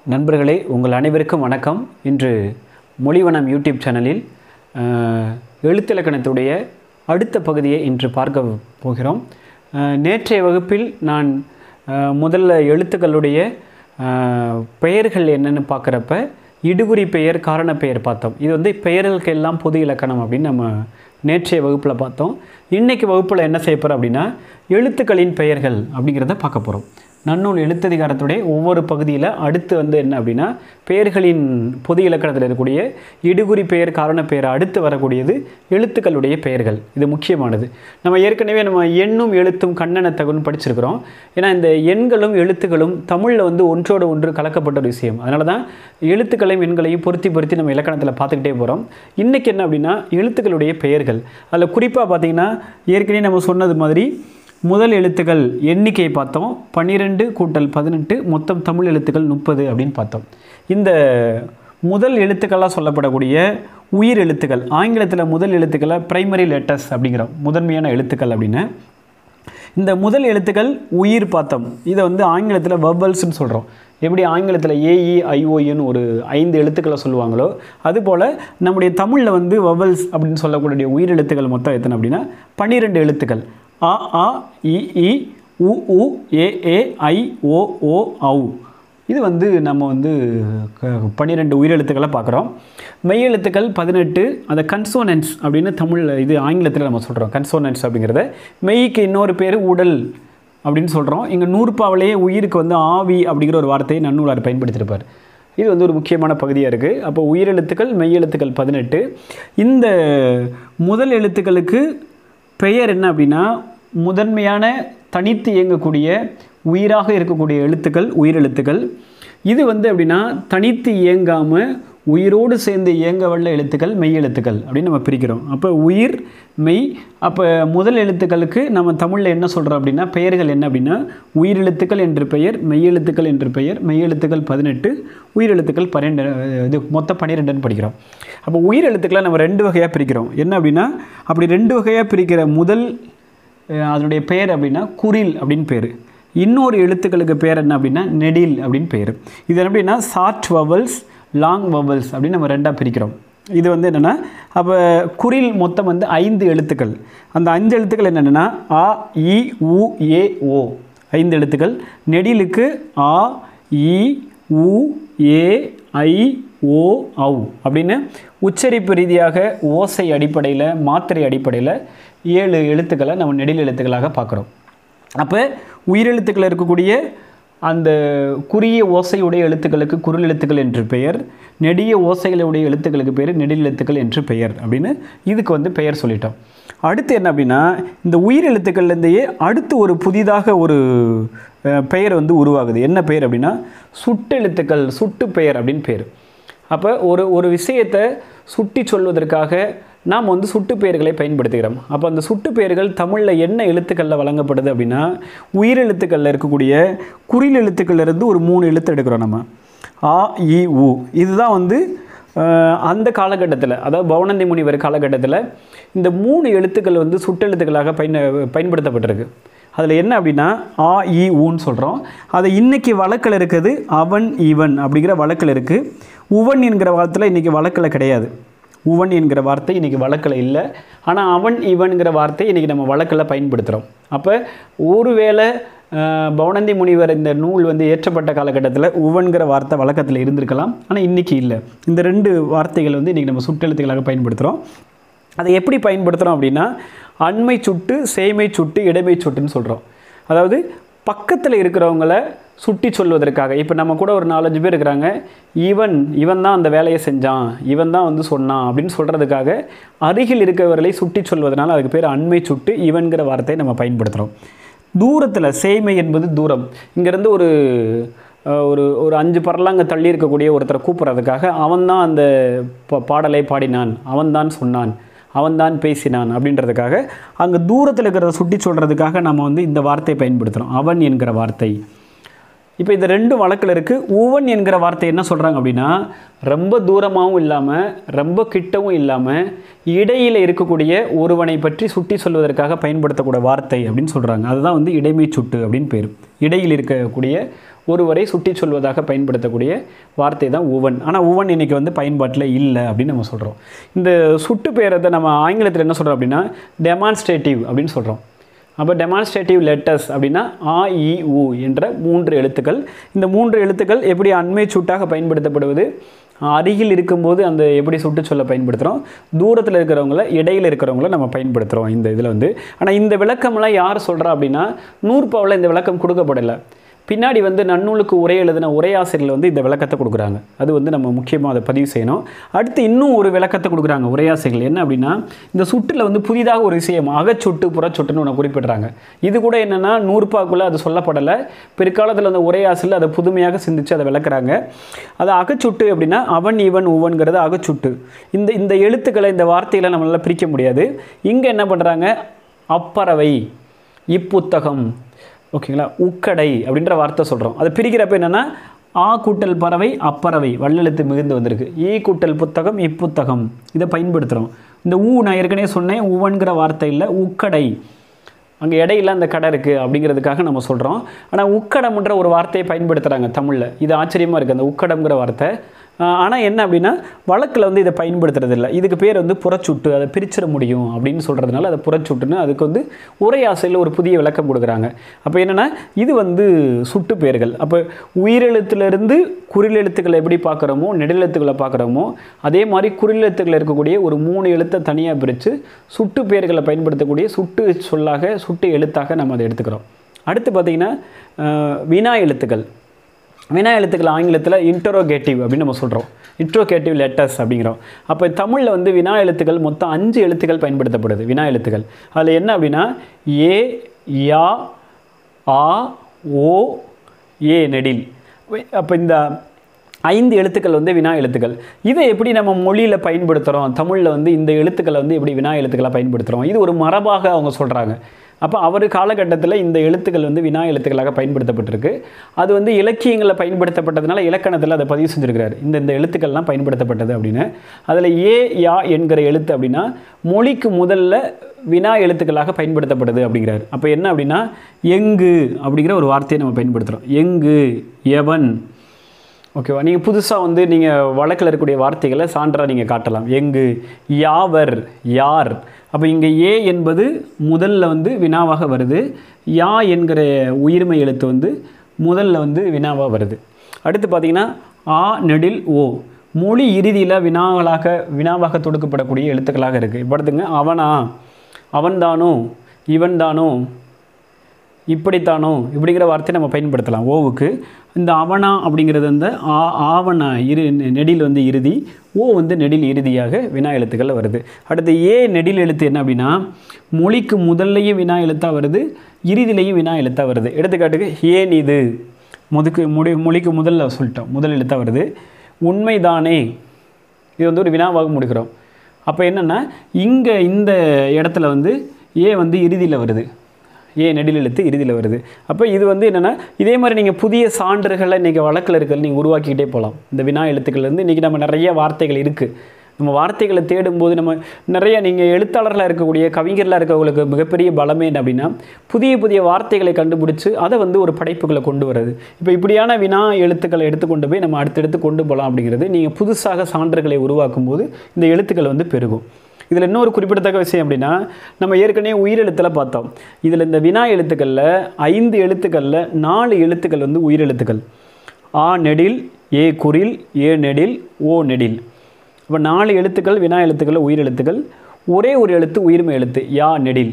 நண்பர்களே உங்கள் அனைவருக்கும் வணக்கம் இன்று மொழிவனம் யூடியூப் சேனலில் அஹ், எழுத்திலக்கணத்துடைய அடுத்த பகுதியை இன்று பார்க்க போகிறோம் அஹ், நேற்றைய வகுப்பில் நான் அஹ், முதல்ல எழுத்துக்களுடைய அஹ், பெயர்கள் என்னன்னு பார்க்குறப்ப இடுகுறி பெயர் காரண பெயர் பார்த்தோம் இது வந்து பெயர்களுக்கு எல்லாம் பொது இலக்கணம் அப்படின்னு நம்ம நேற்றைய வகுப்பில் பார்த்தோம் இன்றைக்கி வகுப்பில் என்ன செய்ய போகிறோம் அப்படின்னா எழுத்துக்களின் பெயர்கள் அப்படிங்கிறத பார்க்க போகிறோம் நன்னூல் எழுத்ததிகாரத்துடைய ஒவ்வொரு பகுதியில் அடுத்து வந்து என்ன அப்படின்னா பெயர்களின் பொது இலக்கணத்தில் இருக்கக்கூடிய இடுகுறி பெயர் காரண பெயர் அடுத்து வரக்கூடியது எழுத்துக்களுடைய பெயர்கள் இது முக்கியமானது நம்ம ஏற்கனவே நம்ம எண்ணும் எழுத்தும் கண்ணன தகுன்னு படிச்சிருக்கிறோம் ஏன்னா இந்த எண்களும் எழுத்துக்களும் தமிழில் வந்து ஒன்றோடு ஒன்று கலக்கப்பட்ட ஒரு விஷயம் அதனால தான் எழுத்துக்களையும் எண்களையும் பொருத்தி பொருத்தி நம்ம இலக்கணத்தில் பார்த்துக்கிட்டே போகிறோம் இன்றைக்கி என்ன அப்படின்னா எழுத்துக்களுடைய பெயர்கள் அதில் குறிப்பாக பார்த்தீங்கன்னா ஏற்கனவே நம்ம சொன்னது மாதிரி முதல் எழுத்துக்கள் எண்ணிக்கையை பார்த்தோம் பன்னிரெண்டு கூட்டல் பதினெட்டு மொத்தம் தமிழ் எழுத்துக்கள் முப்பது அப்படின்னு பார்த்தோம் இந்த முதல் எழுத்துக்களாக சொல்லப்படக்கூடிய உயிர் எழுத்துக்கள் ஆங்கிலத்தில் முதல் எழுத்துக்களை பிரைமரி லெட்டர்ஸ் அப்படிங்கிறோம் முதன்மையான எழுத்துக்கள் அப்படின்னு இந்த முதல் எழுத்துக்கள் உயிர் பார்த்தோம் இதை வந்து ஆங்கிலத்தில் வர்பல்ஸ்னு சொல்கிறோம் எப்படி ஆங்கிலத்தில் ஏஇ ஐஓஇன்னு ஒரு ஐந்து எழுத்துக்களை சொல்லுவாங்களோ அதுபோல் நம்முடைய தமிழில் வந்து வவல்ஸ் அப்படின்னு சொல்லக்கூடிய உயிர் எழுத்துக்கள் மொத்தம் எத்தனை அப்படின்னா பன்னிரெண்டு எழுத்துக்கள் அ ஆ இ இ உ உ ஏ ஏ ஐ ஓ ஓ ஔ இது வந்து நம்ம வந்து க- பன்னிரெண்டு உயிரெழுத்துக்களை பார்க்குறோம் மெய்யெழுத்துக்கள் பதினெட்டு அதை கன்சோனன்ஸ் அப்படின்னு தமிழ் இது ஆங்கிலத்தில் நம்ம சொல்கிறோம் கன்சோனன்ஸ் அப்படிங்கிறத மெய்க்கு இன்னொரு பேர் உடல் அப்படின்னு சொல்கிறோம் இங்கே நூற்பாவிலேயே உயிருக்கு வந்து ஆவி அப்படிங்கிற ஒரு வார்த்தையை நன்னூலார் பயன்படுத்தியிருப்பார் இது வந்து ஒரு முக்கியமான பகுதியாக இருக்குது அப்போ உயிரெழுத்துக்கள் மெய்யெழுத்துக்கள் பதினெட்டு இந்த முதல் எழுத்துக்களுக்கு பெயர் என்ன அப்படின்னா முதன்மையான தனித்து இயங்கக்கூடிய உயிராக இருக்கக்கூடிய எழுத்துக்கள் உயிரெழுத்துக்கள் இது வந்து அப்படின்னா தனித்து இயங்காமல் உயிரோடு சேர்ந்து இயங்க வல்ல எழுத்துக்கள் மெய் எழுத்துக்கள் அப்படின்னு நம்ம பிரிக்கிறோம் அப்போ உயிர் மெய் அப்போ முதல் எழுத்துக்களுக்கு நம்ம தமிழில் என்ன சொல்கிறோம் அப்படின்னா பெயர்கள் என்ன அப்படின்னா உயிரெழுத்துக்கள் என்று பெயர் மெய்யெழுத்துக்கள் என்று பெயர் மெய்யெழுத்துக்கள் பதினெட்டு உயிரெழுத்துக்கள் பன்னெண்டு இது மொத்தம் பன்னிரெண்டுன்னு படிக்கிறோம் அப்போ உயிரெழுத்துக்களை நம்ம ரெண்டு வகையாக பிரிக்கிறோம் என்ன அப்படின்னா அப்படி ரெண்டு வகையாக பிரிக்கிற முதல் அஹ், அதனுடைய பெயர் அப்படின்னா குரில் அப்படின்னு பேர் இன்னொரு எழுத்துக்களுக்கு பேர் என்ன அப்படின்னா நெடில் அப்படின்னு பேர் இது என்ன அப்படின்னா ஷார்ட் வவல்ஸ் லாங் வவல்ஸ் அப்படின்னு நம்ம ரெண்டாக பிரிக்கிறோம் இது வந்து என்னென்னா அப்போ குரில் மொத்தம் வந்து ஐந்து எழுத்துக்கள் அந்த அஞ்சு எழுத்துக்கள் என்னென்னா ஆ இ உ ஏ ஓ ஐந்து எழுத்துக்கள் நெடிலுக்கு ஆ இ உ ஏ ஐ ஓ ஔ அப்படின்னு உச்சரிப்பு ரீதியாக ஓசை அடிப்படையில் மாத்திரை அடிப்படையில் ஏழு எழுத்துக்களை நம்ம நெடில் எழுத்துக்களாக பார்க்குறோம் அப்போ உயிரெழுத்துக்கள் இருக்கக்கூடிய அந்த குறுகிய ஓசையுடைய எழுத்துக்களுக்கு குரல் எழுத்துக்கள் என்று பெயர் நெடிய ஓசைகளுடைய எழுத்துக்களுக்கு பேர் நெடில் எழுத்துக்கள் என்று பெயர் அப்படின்னு இதுக்கு வந்து பெயர் சொல்லிட்டோம் அடுத்து என்ன அப்படின்னா இந்த உயிர் எழுத்துக்கள்லேருந்தையே அடுத்து ஒரு புதிதாக ஒரு அஹ், பெயர் வந்து உருவாகுது என்ன பெயர் அப்படின்னா சுட்டெழுத்துக்கள் சுட்டு பெயர் அப்படின்னு பேர் அப்போ ஒரு ஒரு விஷயத்தை சுட்டி சொல்வதற்காக நாம் வந்து சுட்டு பெயர்களை பயன்படுத்துகிறோம் அப்போ அந்த சுட்டு பெயர்கள் தமிழில் என்ன எழுத்துக்களில் வழங்கப்படுது அப்படின்னா உயிரெழுத்துக்களில் இருக்கக்கூடிய குறில் எழுத்துக்கள்ல இருந்து ஒரு மூணு எழுத்து எடுக்கிறோம் நம்ம ஆ இ உ இதுதான் வந்து அஹ், அந்த காலகட்டத்தில் அதாவது பவனந்தி முனிவர் காலகட்டத்தில் இந்த மூணு எழுத்துக்கள் வந்து சுட்டெழுத்துக்களாக பயன் பயன்படுத்தப்பட்டிருக்கு அதில் என்ன அப்படின்னா ஆ இ ஊன்னு சொல்கிறோம் அதை இன்னைக்கு வழக்கில் இருக்குது அவன் இவன் அப்படிங்கிற வழக்கில் இருக்குது உவன் என்கிற வார்த்தையில் இன்றைக்கி வழக்கில் கிடையாது உவன் என்கிற வார்த்தை இன்றைக்கி வழக்கில் இல்லை ஆனால் அவன் இவன்கிற வார்த்தை இன்றைக்கி நம்ம வழக்கில் பயன்படுத்துகிறோம் அப்போ ஒருவேளை அஹ், பவனந்தி முனிவர் இந்த நூல் வந்து ஏற்றப்பட்ட காலகட்டத்தில் உவன்கிற வார்த்தை வழக்கத்தில் இருந்திருக்கலாம் ஆனால் இன்றைக்கி இல்லை இந்த ரெண்டு வார்த்தைகள் வந்து இன்றைக்கி நம்ம சுட்டெழுத்துக்களாக பயன்படுத்துகிறோம் அதை எப்படி பயன்படுத்துகிறோம் அப்படின்னா அண்மை சுட்டு சேமை சுட்டு இடைமை சுட்டுன்னு சொல்கிறோம் அதாவது பக்கத்தில் இருக்கிறவங்கள சுட்டி சொல்வதற்காக இப்போ நம்ம கூட ஒரு நாலஞ்சு பேர் இருக்கிறாங்க இவன் இவன் தான் அந்த வேலையை செஞ்சான் இவன் தான் வந்து சொன்னான் அப்படின்னு சொல்கிறதுக்காக அருகில் இருக்கிறவர்களை சுட்டி சொல்வதனால அதுக்கு பேர் அண்மை சுட்டு இவன்கிற வார்த்தையை நம்ம பயன்படுத்துகிறோம் தூரத்தில் சேமை என்பது தூரம் இங்கேருந்து ஒரு அஹ், ஒரு ஒரு அஞ்சு பரலாங்க தள்ளி இருக்கக்கூடிய ஒருத்தரை கூப்பிட்றதுக்காக அவன்தான் அந்த பா- பாடலை பாடினான் அவன்தான் சொன்னான் அவன்தான் பேசினான் அப்படின்றதுக்காக அங்கே தூரத்தில் இருக்கிறத சுட்டி சொல்கிறதுக்காக நம்ம வந்து இந்த வார்த்தையை பயன்படுத்துகிறோம் அவன் என்கிற வார்த்தை இப்போ இந்த ரெண்டு வழக்கில் இருக்குது ஊவன் என்கிற வார்த்தை என்ன சொல்கிறாங்க அப்படின்னா ரொம்ப தூரமாகவும் இல்லாமல் ரொம்ப கிட்டவும் இல்லாமல் இடையில் இருக்கக்கூடிய ஒருவனை பற்றி சுட்டி சொல்வதற்காக பயன்படுத்தக்கூடிய வார்த்தை அப்படின்னு சொல்கிறாங்க அதுதான் வந்து இடைமை சுட்டு அப்படின்னு பேர் இடையில் இருக்கக்கூடிய ஒருவரை சுட்டி சொல்வதாக பயன்படுத்தக்கூடிய வார்த்தை தான் உவன் ஆனால் உவன் இன்னைக்கு வந்து பயன்பாட்டில் இல்லை அப்படின்னு நம்ம சொல்கிறோம் இந்த சுட்டு பேரத்தை நம்ம ஆங்கிலத்தில் என்ன சொல்கிறோம் அப்படின்னா டெமான்ஸ்ட்ரேட்டிவ் அப்படின்னு சொல்கிறோம் அப்போ டெமான்ஸ்ட்ரேட்டிவ் லெட்டர்ஸ் அப்படின்னா ஆ இ உ என்ற மூன்று எழுத்துக்கள் இந்த மூன்று எழுத்துக்கள் எப்படி அண்மை சுட்டாக பயன்படுத்தப்படுவது அருகில் இருக்கும்போது அந்த எப்படி சுட்டு சொல்ல பயன்படுத்துகிறோம் தூரத்தில் இருக்கிறவங்கள இடையில் இருக்கிறவங்கள நம்ம பயன்படுத்துகிறோம் இந்த இதில் வந்து ஆனால் இந்த விளக்கம்லாம் யார் சொல்கிறா அப்படின்னா நூற்பாவில் இந்த விளக்கம் கொடுக்கப்படலை பின்னாடி வந்து நன்னூலுக்கு உரை எழுதின உரையாசிரியர்கள் வந்து இந்த விளக்கத்தை கொடுக்குறாங்க அது வந்து நம்ம முக்கியமாக அதை பதிவு செய்யணும் அடுத்து இன்னும் ஒரு விளக்கத்தை கொடுக்குறாங்க உரையாசிரியர்கள் என்ன அப்படின்னா இந்த சுட்டில் வந்து புதிதாக ஒரு விஷயம் அகச்சுட்டு புறச்சுட்டுன்னு ஒன்று குறிப்பிட்றாங்க இது கூட என்னென்னா நூறுபாக்குள்ளே அது சொல்லப்படலை பிற்காலத்தில் அந்த உரையாசிரியர் அதை புதுமையாக சிந்தித்து அதை விளக்குறாங்க அது அகச்சுட்டு அப்படின்னா அவன் இவன் உவன்கிறது அகச்சுட்டு இந்த இந்த எழுத்துக்களை இந்த வார்த்தைகளை நம்மளால் பிரிக்க முடியாது இங்கே என்ன பண்ணுறாங்க அப்பறவை இப்புத்தகம் ஓகேங்களா உக்கடை அப்படின்ற வார்த்தை சொல்கிறோம் அதை பிரிக்கிறப்ப என்னென்னா ஆ கூட்டல் பறவை அப்பறவை வள்ளெழுத்து மிகுந்து வந்திருக்கு ஈ கூட்டல் புத்தகம் இப்புத்தகம் இதை பயன்படுத்துகிறோம் இந்த ஊ நான் ஏற்கனவே சொன்னேன் உவன்கிற வார்த்தை இல்லை உக்கடை அங்கே இடையில அந்த கடை இருக்குது அப்படிங்கிறதுக்காக நம்ம சொல்கிறோம் ஆனால் உக்கடம்ன்ற ஒரு வார்த்தையை பயன்படுத்துகிறாங்க தமிழில் இது ஆச்சரியமாக இருக்குது அந்த உக்கடம்ங்கிற வார்த்தை ஆனால் என்ன அப்படின்னா வழக்கில் வந்து இதை பயன்படுத்துறது இல்லை இதுக்கு பேர் வந்து புறச்சுட்டு அதை பிரிச்சிட முடியும் அப்படின்னு சொல்கிறதுனால அதை புறச்சுட்டுன்னு அதுக்கு வந்து உரையாசையில் ஒரு புதிய விளக்கம் கொடுக்குறாங்க அப்போ என்னென்னா இது வந்து சுட்டு பெயர்கள் அப்போ உயிரெழுத்துலேருந்து குறிலெழுத்துக்களை எப்படி பார்க்குறோமோ நெடிலெழுத்துக்களை பார்க்குறோமோ அதே மாதிரி குறிலெழுத்துக்கள் இருக்கக்கூடிய ஒரு மூணு எழுத்தை தனியாக பிரித்து சுட்டு பெயர்களை பயன்படுத்தக்கூடிய சுட்டு சொல்லாக சுட்டு எழுத்தாக நம்ம அதை எடுத்துக்கிறோம் அடுத்து பார்த்திங்கன்னா வினா எழுத்துக்கள் வினா எழுத்துக்கள் ஆங்கிலத்தில் இன்டரோகேட்டிவ் அப்படின்னு நம்ம சொல்கிறோம் இன்ட்ரோகேட்டிவ் லெட்டர்ஸ் அப்படிங்கிறோம் அப்போ தமிழில் வந்து வினா எழுத்துக்கள் மொத்தம் அஞ்சு எழுத்துக்கள் பயன்படுத்தப்படுது வினா எழுத்துக்கள் அதில் என்ன அப்படின்னா ஏ யா ஆ ஓ ஏ நெடில் அப்போ இந்த ஐந்து எழுத்துக்கள் வந்து வினா எழுத்துக்கள் இதை எப்படி நம்ம மொழியில் பயன்படுத்துகிறோம் தமிழில் வந்து இந்த எழுத்துக்களை வந்து எப்படி வினா எழுத்துக்களை பயன்படுத்துகிறோம் இது ஒரு மரபாக அவங்க சொல்கிறாங்க அப்போ அவர் காலகட்டத்தில் இந்த எழுத்துக்கள் வந்து வினா எழுத்துக்களாக பயன்படுத்தப்பட்டிருக்கு அது வந்து இலக்கியங்களில் பயன்படுத்தப்பட்டதுனால இலக்கணத்தில் அதை பதிவு செஞ்சுருக்கிறார் இந்த இந்த எழுத்துக்கள்லாம் பயன்படுத்தப்பட்டது அப்படின்னு அதில் ஏ யா என்கிற எழுத்து அப்படின்னா மொழிக்கு முதல்ல வினா எழுத்துக்களாக பயன்படுத்தப்படுது அப்படிங்கிறார் அப்போ என்ன அப்படின்னா எங்கு அப்படிங்கிற ஒரு வார்த்தையை நம்ம பயன்படுத்துகிறோம் எங்கு எவன் ஓகேவா நீங்கள் புதுசாக வந்து நீங்கள் வழக்கில் இருக்கக்கூடிய வார்த்தைகளை சான்றாக நீங்கள் காட்டலாம் எங்கு யாவர் யார் அப்போ இங்கே ஏ என்பது முதல்ல வந்து வினாவாக வருது யா என்கிற உயிர்மை எழுத்து வந்து முதல்ல வந்து வினாவாக வருது அடுத்து பார்த்தீங்கன்னா ஆ நெடில் ஓ மொழி இறுதியில் வினாவலாக வினாவாக தொடுக்கப்படக்கூடிய எழுத்துக்களாக இருக்குது இப்போ எடுத்துங்க அவனா அவன்தானோ இவன்தானோ இப்படித்தானோ இப்படிங்கிற வார்த்தையை நம்ம பயன்படுத்தலாம் ஓவுக்கு இந்த அவனா அப்படிங்கிறது வந்து ஆ ஆவண இரு நெடில் வந்து இறுதி ஓ வந்து நெடில் இறுதியாக வினா எழுத்துக்கள் வருது அடுத்து ஏ நெடில் எழுத்து என்ன அப்படின்னா மொழிக்கு முதல்லையும் வினா எழுத்தாக வருது இறுதியிலையும் வினா எழுத்தாக வருது எடுத்துக்காட்டுக்கு ஏன் இது முதுக்கு முடி மொழிக்கு முதல்ல சொல்லிட்டோம் முதல் எழுத்தாக வருது உண்மைதானே இது வந்து ஒரு வினாவாக முடிக்கிறோம் அப்போ என்னென்னா இங்கே இந்த இடத்துல வந்து ஏ வந்து இறுதியில் வருது ஏ நெடில் எழுத்து இறுதியில் வருது அப்போ இது வந்து என்னென்னா இதே மாதிரி நீங்கள் புதிய சான்றுகளை இன்றைக்கி வழக்கில் இருக்கிறது நீங்கள் உருவாக்கிக்கிட்டே போகலாம் இந்த வினா எழுத்துக்கள்லேருந்து இன்றைக்கி நம்ம நிறைய வார்த்தைகள் இருக்குது நம்ம வார்த்தைகளை தேடும்போது நம்ம நிறைய நீங்கள் எழுத்தாளர்களாக இருக்கக்கூடிய கவிஞர்களாக இருக்கவங்களுக்கு மிகப்பெரிய பலமே என்ன அப்படின்னா புதிய புதிய வார்த்தைகளை கண்டுபிடிச்சு அதை வந்து ஒரு படைப்புகளை கொண்டு வர்றது இப்போ இப்படியான வினா எழுத்துக்களை எடுத்துக்கொண்டு போய் நம்ம அடுத்தடுத்து கொண்டு போகலாம் அப்படிங்கிறது நீங்கள் புதுசாக சான்றுகளை உருவாக்கும் போது இந்த எழுத்துக்கள் வந்து பெருகும் இதில் இன்னொரு குறிப்பிடத்தக்க விஷயம் அப்படின்னா நம்ம ஏற்கனவே உயிரெழுத்தில் பார்த்தோம் இதில் இந்த வினா எழுத்துக்களில் ஐந்து எழுத்துக்களில் நாலு எழுத்துக்கள் வந்து உயிரெழுத்துக்கள் ஆ நெடில் ஏ குரில் ஏ நெடில் ஓ நெடில் இப்போ நாலு எழுத்துக்கள் வினா எழுத்துக்களில் உயிரெழுத்துக்கள் ஒரே ஒரு எழுத்து உயிர்மை எழுத்து யா நெடில்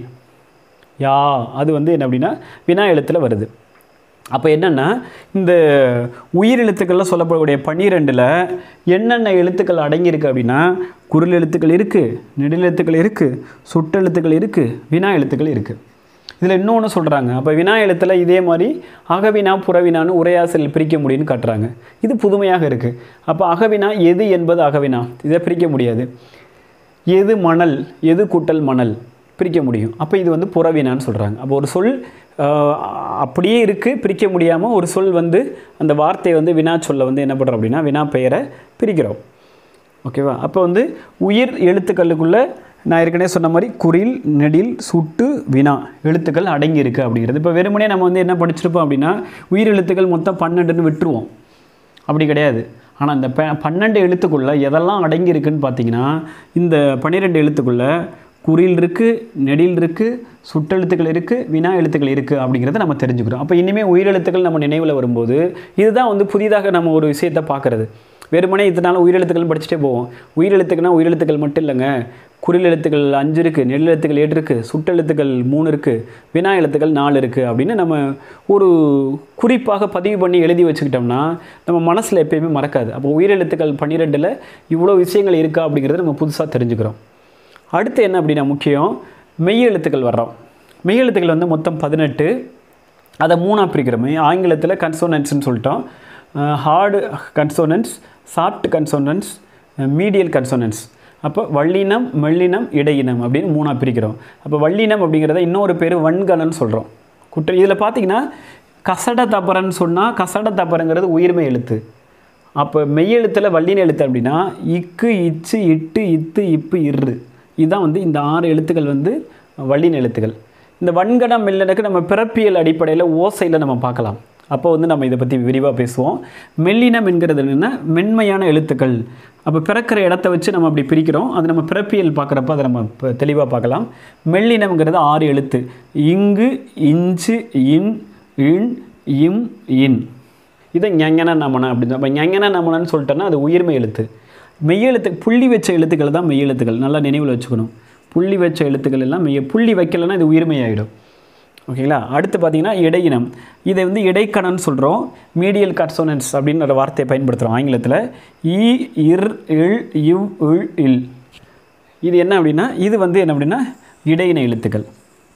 யா அது வந்து என்ன அப்படின்னா வினா எழுத்தில் வருது அப்போ என்னென்னா இந்த உயிரெழுத்துக்கள்லாம் சொல்லப்படக்கூடிய பன்னிரெண்டில் என்னென்ன எழுத்துக்கள் அடங்கியிருக்கு அப்படின்னா குரல் எழுத்துக்கள் இருக்குது நெடில் எழுத்துக்கள் இருக்குது சுட்டெழுத்துக்கள் இருக்குது வினா எழுத்துக்கள் இருக்குது இதில் இன்னொன்று சொல்கிறாங்க அப்போ வினா எழுத்தில் இதே மாதிரி அகவினா புறவினான்னு உரையாசல் பிரிக்க முடியும்னு காட்டுறாங்க இது புதுமையாக இருக்குது அப்போ அகவினா எது என்பது அகவினா இதை பிரிக்க முடியாது எது மணல் எது கூட்டல் மணல் பிரிக்க முடியும் அப்போ இது வந்து புறவினான்னு சொல்கிறாங்க அப்போ ஒரு சொல் ஆஹ், அப்படியே இருக்குது பிரிக்க முடியாமல் ஒரு சொல் வந்து அந்த வார்த்தையை வந்து வினா சொல்ல வந்து என்ன பண்ணுறோம் அப்படின்னா வினா பெயரை பிரிக்கிறோம் ஓகேவா அப்போ வந்து உயிர் எழுத்துக்களுக்குள்ள நான் ஏற்கனவே சொன்ன மாதிரி குறில் நெடில் சுட்டு வினா எழுத்துக்கள் அடங்கி இருக்கு அப்படிங்கிறது இப்போ வெறுமனே நம்ம வந்து என்ன படிச்சிருப்போம் அப்படின்னா உயிர் எழுத்துக்கள் மொத்தம் பன்னெண்டுன்னு விட்டுருவோம் அப்படி கிடையாது ஆனால் இந்த ப பன்னெண்டு எழுத்துக்குள்ள எதெல்லாம் அடங்கி இருக்குன்னு பார்த்தீங்கன்னா இந்த பன்னிரெண்டு எழுத்துக்குள்ள குறில் இருக்குது நெடில் இருக்குது சுட்டெழுத்துக்கள் இருக்குது வினா எழுத்துக்கள் இருக்குது அப்படிங்கிறத நம்ம தெரிஞ்சுக்கிறோம் அப்போ இனிமேல் உயிரெழுத்துக்கள் நம்ம நினைவில் வரும்போது இதுதான் வந்து புதிதாக நம்ம ஒரு விஷயத்தை பார்க்குறது வெறுமனே இதனால உயிரெழுத்துக்கள் படிச்சுட்டே போவோம் உயிரெழுத்துக்குன்னா உயிரெழுத்துக்கள் மட்டும் இல்லைங்க குறில் எழுத்துக்கள் அஞ்சு இருக்குது நெல் எழுத்துக்கள் ஏழு இருக்குது சுட்டெழுத்துக்கள் மூணு இருக்குது வினா எழுத்துக்கள் நாலு இருக்குது அப்படின்னு நம்ம ஒரு குறிப்பாக பதிவு பண்ணி எழுதி வச்சுக்கிட்டோம்னா நம்ம மனசில் எப்பயுமே மறக்காது அப்போ உயிரெழுத்துக்கள் பன்னிரெண்டில் இவ்வளோ விஷயங்கள் இருக்கா அப்படிங்கிறத நம்ம புதுசாக தெரிஞ்சுக்கிறோம் அடுத்து என்ன அப்படின்னா முக்கியம் மெய் எழுத்துக்கள் வர்றோம் மெய் எழுத்துக்கள் வந்து மொத்தம் பதினெட்டு அதை மூணாக பிரிக்கிறோம் ஆங்கிலத்தில் கன்சோனன்ஸ்னு சொல்லிட்டோம் hard consonants soft consonants medial consonants அப்போ வள்ளினம் மெல்லினம் இடையினம் அப்படின்னு மூணாக பிரிக்கிறோம் அப்போ வள்ளினம் அப்படிங்கிறத இன்னொரு பேர் வன்கணன்னு சொல்கிறோம் குற்ற இதில் பார்த்தீங்கன்னா கசட தப்பரன்னு சொன்னால் கசட தப்பரங்கிறது உயிர்மை எழுத்து அப்போ மெய்யெழுத்தில் வள்ளின எழுத்து அப்படின்னா இக்கு இச்சு இட்டு இத்து இப்பு இரு இதுதான் வந்து இந்த ஆறு எழுத்துக்கள் வந்து வள்ளின எழுத்துக்கள் இந்த வன்கடம் மெல்லனுக்கு நம்ம பிறப்பியல் அடிப்படையில் ஓசையில் நம்ம பார்க்கலாம் அப்போ வந்து நம்ம இதை பற்றி விரிவாக பேசுவோம் மெல்லினம் என்கிறது என்னென்னா மென்மையான எழுத்துக்கள் அப்போ பிறக்கிற இடத்த வச்சு நம்ம அப்படி பிரிக்கிறோம் அது நம்ம பிறப்பியல் பார்க்குறப்ப அதை நம்ம இப்போ தெளிவாக பார்க்கலாம் மெல்லினம்ங்கிறது ஆறு எழுத்து இங்கு இஞ்சு இன் இன் இம் இன் இதை ஞங்கன நமன அப்படின்னு அப்போ ஞங்கன நமனன்னு சொல்லிட்டோன்னா அது உயிர்மை எழுத்து மெய்யெழுத்து புள்ளி வச்ச எழுத்துக்கள் தான் மெய்யெழுத்துக்கள் நல்லா நினைவில் வச்சுக்கணும் புள்ளி வச்ச எழுத்துக்கள் எல்லாம் மெய்ய புள்ளி வைக்கலைன்னா இது உயிர்மையாயிடும் ஓகேங்களா அடுத்து பார்த்தீங்கன்னா இடையினம் இதை வந்து இடைக்கணன்னு சொல்கிறோம் மீடியல் கன்சோனன்ஸ் அப்படின்னு ஒரு வார்த்தையை பயன்படுத்துகிறோம் ஆங்கிலத்தில் இ இர் இல் இவ் இல் இல் இது என்ன அப்படின்னா இது வந்து என்ன அப்படின்னா இடையின எழுத்துக்கள்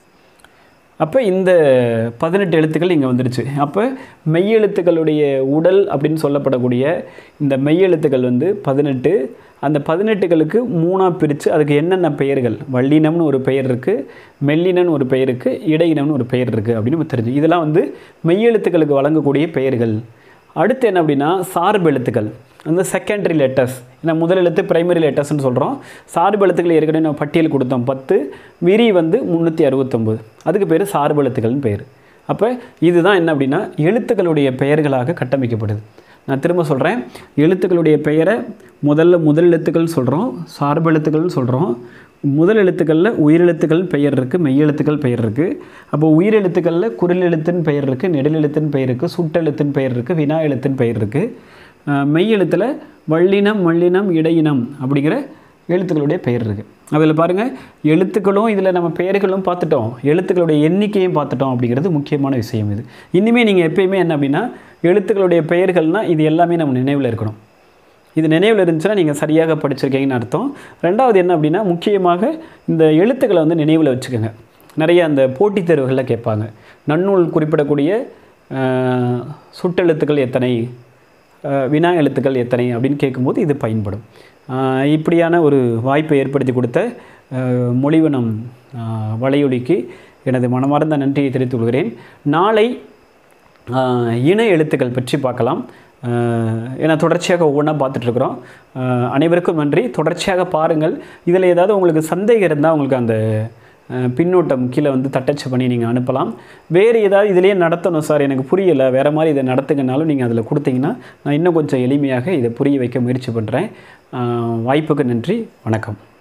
அப்போ இந்த பதினெட்டு எழுத்துக்கள் இங்கே வந்துருச்சு அப்போ மெய்யெழுத்துக்களுடைய உடல் அப்படின்னு சொல்லப்படக்கூடிய இந்த மெய்யெழுத்துக்கள் வந்து பதினெட்டு அந்த பதினெட்டுகளுக்கு மூணாக பிரித்து அதுக்கு என்னென்ன பெயர்கள் வள்ளினம்னு ஒரு பெயர் இருக்குது மெல்லினம்னு ஒரு பெயர் இருக்குது இடையினம்னு ஒரு பெயர் இருக்குது அப்படின்னு நம்ம தெரிஞ்சு இதெல்லாம் வந்து மெய்யெழுத்துக்களுக்கு வழங்கக்கூடிய பெயர்கள் அடுத்து என்ன அப்படின்னா சார்பு எழுத்துக்கள் அந்த செகண்டரி லெட்டர்ஸ் ஏன்னா முதல் எழுத்து பிரைமரி லெட்டர்ஸ்னு சொல்கிறோம் சார்பு எழுத்துக்கள் ஏற்கனவே நம்ம பட்டியல் கொடுத்தோம் பத்து விரி வந்து முந்நூற்றி அறுபத்தொம்போது அதுக்கு பேர் சார்பு எழுத்துக்கள்னு பேர் அப்போ இதுதான் என்ன அப்படின்னா எழுத்துக்களுடைய பெயர்களாக கட்டமைக்கப்படுது நான் திரும்ப சொல்கிறேன் எழுத்துக்களுடைய பெயரை முதல்ல முதல் எழுத்துக்கள் சொல்கிறோம் சார்பு எழுத்துக்கள்னு சொல்கிறோம் முதல் எழுத்துக்களில் உயிரெழுத்துக்கள் பெயர் இருக்குது மெய்யெழுத்துக்கள் பெயர் இருக்குது அப்போ உயிரெழுத்துக்களில் குரில் எழுத்தின் பெயர் இருக்குது நெடில் எழுத்தின் பெயர் இருக்குது சுட்டெழுத்தின் பெயர் இருக்குது வினா எழுத்தின் பெயர் இருக்குது மெய்யெழுத்தில் வள்ளினம் மல்லினம் இடையினம் அப்படிங்கிற எழுத்துக்களுடைய பெயர் இருக்குது அதில் பாருங்கள் எழுத்துக்களும் இதில் நம்ம பெயர்களும் பார்த்துட்டோம் எழுத்துக்களுடைய எண்ணிக்கையும் பார்த்துட்டோம் அப்படிங்கிறது முக்கியமான விஷயம் இது இனிமேல் நீங்கள் எப்பயுமே என்ன அப்படின்னா எழுத்துக்களுடைய பெயர்கள்னால் இது எல்லாமே நம்ம நினைவில் இருக்கணும் இது நினைவில் இருந்துச்சுன்னா நீங்கள் சரியாக படிச்சிருக்கீங்கன்னு அர்த்தம் ரெண்டாவது என்ன அப்படின்னா முக்கியமாக இந்த எழுத்துக்களை வந்து நினைவில் வச்சுக்கோங்க நிறைய அந்த போட்டித் தேர்வுகளில் கேட்பாங்க நன்னூல் குறிப்பிடக்கூடிய ஆஹ், சுட்டெழுத்துக்கள் எத்தனை ஆஹ், வினா எழுத்துக்கள் எத்தனை அப்படின்னு கேட்கும்போது இது பயன்படும் ஆஹ், இப்படியான ஒரு வாய்ப்பை ஏற்படுத்தி கொடுத்த ஆஹ், மொழிவனம் ஆஹ், வலையொலிக்கு எனது மனமார்ந்த நன்றியை தெரிவித்துக் கொள்கிறேன் நாளை ஆஹ், இன எழுத்துக்கள் பற்றி பார்க்கலாம் ஆஹ், ஏன்னா தொடர்ச்சியாக ஒவ்வொன்றா பார்த்துட்ருக்குறோம் அனைவருக்கும் நன்றி தொடர்ச்சியாக பாருங்கள் இதில் ஏதாவது உங்களுக்கு சந்தேகம் இருந்தால் உங்களுக்கு அந்த ஆஹ், பின்னூட்டம் கீழே வந்து தட்டச்சு பண்ணி நீங்கள் அனுப்பலாம் வேறு ஏதாவது இதிலேயே நடத்தணும் சார் எனக்கு புரியலை வேறு மாதிரி இதை நடத்துங்கனாலும் நீங்கள் அதில் கொடுத்தீங்கன்னா நான் இன்னும் கொஞ்சம் எளிமையாக இதை புரிய வைக்க முயற்சி பண்ணுறேன் வாய்ப்புக்கு நன்றி வணக்கம்